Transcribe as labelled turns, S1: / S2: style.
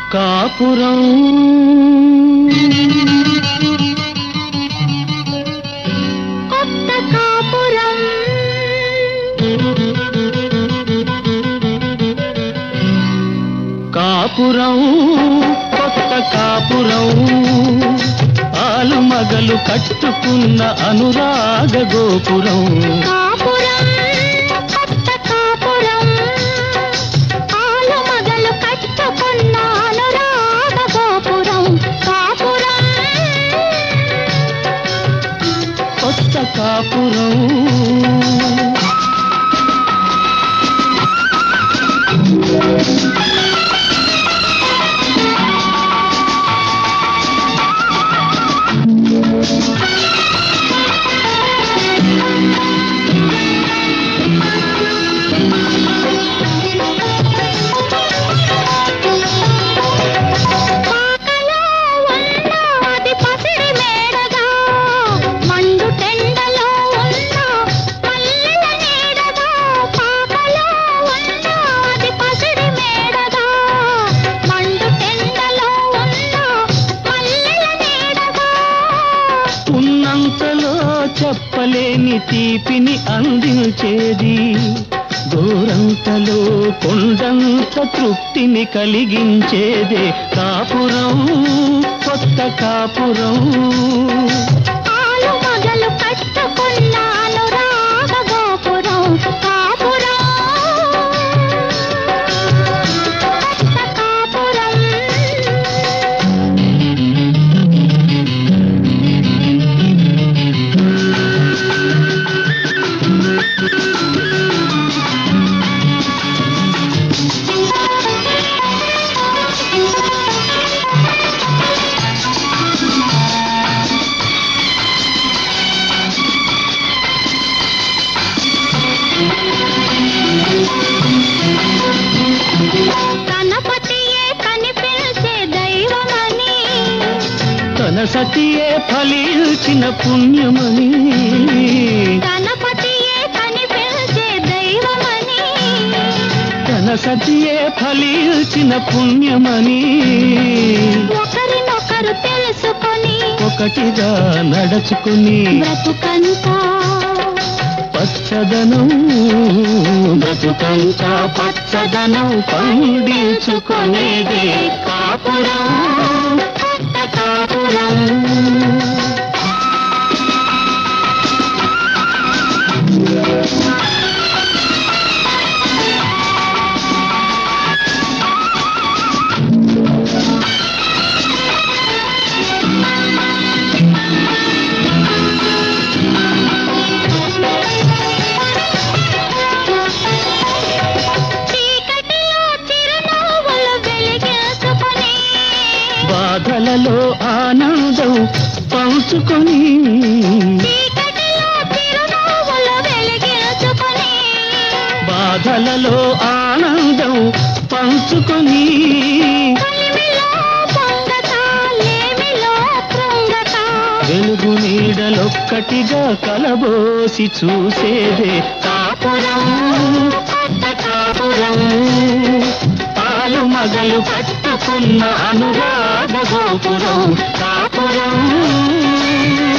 S1: కాపురం
S2: కొత్త కాపురం
S1: కాపురం కొత్త కాపురం ఆలు మగలు కట్టుకున్న అనురాగ గోపురం
S2: కాపురం కొత్త కాపురం ఆలు మగలు కట్టుకున్న అనురాగ గోపురం కాపురం
S1: కొత్త కాపురం
S2: పాకలో ఉన్న అది పసిడి మేడగా మండు టెండలో ఉన్న మల్లెల నీడగా పాకలో ఉన్న అది పసిడి మేడగా మండు టెండలో ఉన్న మల్లెల నీడగా
S1: ఉన్నంతలో చెప్పలేని తీపిని అందించేది దూరంతలో కొండంత తృప్తిని కలిగించేదే కాపురం కొత్త కాపురం
S2: ఆలు మగలు కట్టుకున్న అనురాగ గోపురం కాపురం కొత్త కాపురం గణపతియే కనిపించే దైవమని
S1: తన సతియే ఫలించిన పుణ్యమని
S2: గణపతియే కనిపించే దైవమని
S1: తన సతియే ఫలించిన పుణ్యమని
S2: ఒకరినొకరు తెలుసుకొని
S1: ఒకటిగా నడుచుకుని
S2: బ్రతుకంతా
S1: పచ్చదనం బ్రతుకంతా పచ్చదనం పండించుకునేదే కాపురం
S2: కొత్త కాపురం చీకటిలో చిరునవ్వులు వెలిగించుకొని
S1: బాధలలో ఆనందం పంచుకొని
S2: చీకటిలో చిరునవ్వులు వెలిగించుకొని
S1: బాధలలో ఆనందం పంచుకొని
S2: కలిమిలో పొంగత లేమిలో కృంగత
S1: వెలుగు నీడలొక్కటిగా కలబోసి చూసేదే కాపురం కొత్త కాపురం పాలు మగలు కట్టుకున్న అనురాగ గోపురం కాపురం